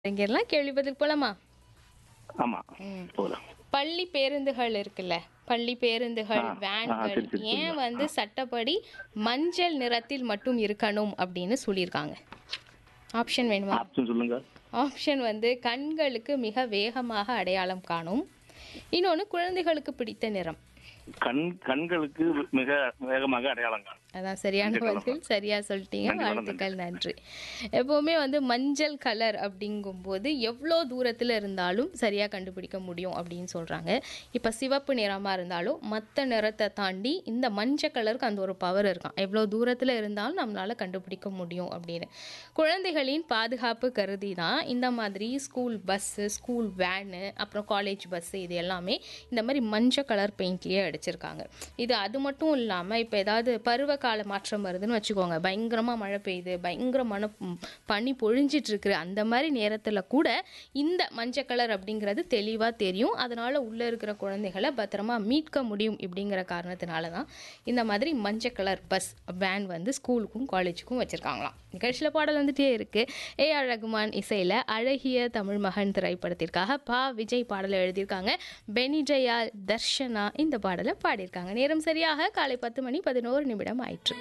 இங்கெல்லாம் கேள்வி பதில் போலாமா ஆமா போகலாம் பள்ளி பேருந்துகள் இருக்குல்ல பள்ளி பேருந்துகள் ஆ, ஆ, வேன்கள் சரி, சரி, ஏன் சரிங்க. வந்து சட்டப்படி மஞ்சள் நிறத்தில் மட்டும் இருக்கணும் அப்படின்னு சொல்லியிருக்காங்க ஆப்ஷன் வேணுமா ஆப்ஷன் சொல்லுங்க ஆப்ஷன் வந்து கண்களுக்கு மிக வேகமாக அடையாளம் காணும் இன்னொன்று குழந்தைகளுக்கு பிடித்த நிறம் கண் கண்களுக்கு மிக வேகமாக அடையாளம் காணும் அதான் சரியான மஞ்சள் பதில் சரியா சொல்லிட்டீங்க நன்றி, மேடம், வாழ்த்துக்கள் நன்றி எப்பவுமே வந்து மஞ்சள் கலர் அப்படிங்கும்போது எவ்வளோ தூரத்தில் இருந்தாலும் சரியா கண்டுபிடிக்க முடியும் அப்படின்னு சொல்றாங்க இப்போ சிவப்பு நிறமா இருந்தாலும் மற்ற நிறத்தை தாண்டி இந்த மஞ்சள் கலருக்கு அந்த ஒரு பவர் இருக்கான் எவ்வளோ தூரத்தில் இருந்தாலும் நம்மளால கண்டுபிடிக்க முடியும் அப்படின்னு குழந்தைகளின் பாதுகாப்பு கருதி தான் இந்த மாதிரி ஸ்கூல் பஸ்ஸு ஸ்கூல் வேனு அப்புறம் காலேஜ் பஸ்ஸு இது எல்லாமே இந்த மாதிரி மஞ்சள் கலர் பெயிண்ட்லேயே அடிச்சிருக்காங்க இது அது மட்டும் இல்லாமல் இப்போ ஏதாவது பருவ கால மாற்றம் வருதுன்னு வச்சுக்கோங்க பயங்கரமாக மழை பெய்யுது பயங்கரமான ம், பனி பொழிஞ்சிட்டு இருக்கு அந்த மாதிரி நேரத்தில் கூட இந்த மஞ்சள் கலர் அப்படிங்கிறது தெளிவாக தெரியும் அதனால உள்ளே இருக்கிற குழந்தைகளை பத்திரமா மீட்க முடியும் இப்படிங்கிற காரணத்தினால தான் இந்த மாதிரி மஞ்சள் கலர் பஸ் வேன் வந்து ஸ்கூலுக்கும் காலேஜுக்கும் வச்சுருக்காங்களாம் நிகழ்ச்சியில் பாடல் வந்துட்டே இருக்கு ஏ ஆர் ரகுமான் இசையில் அழகிய தமிழ் மகன் திரைப்படத்திற்காக பா விஜய் பாடலை எழுதியிருக்காங்க பெனிஜயால் தர்ஷனா இந்த பாடலை பாடியிருக்காங்க நேரம் சரியாக காலை பத்து மணி பதினோரு நிமிடம் ஆயிற்று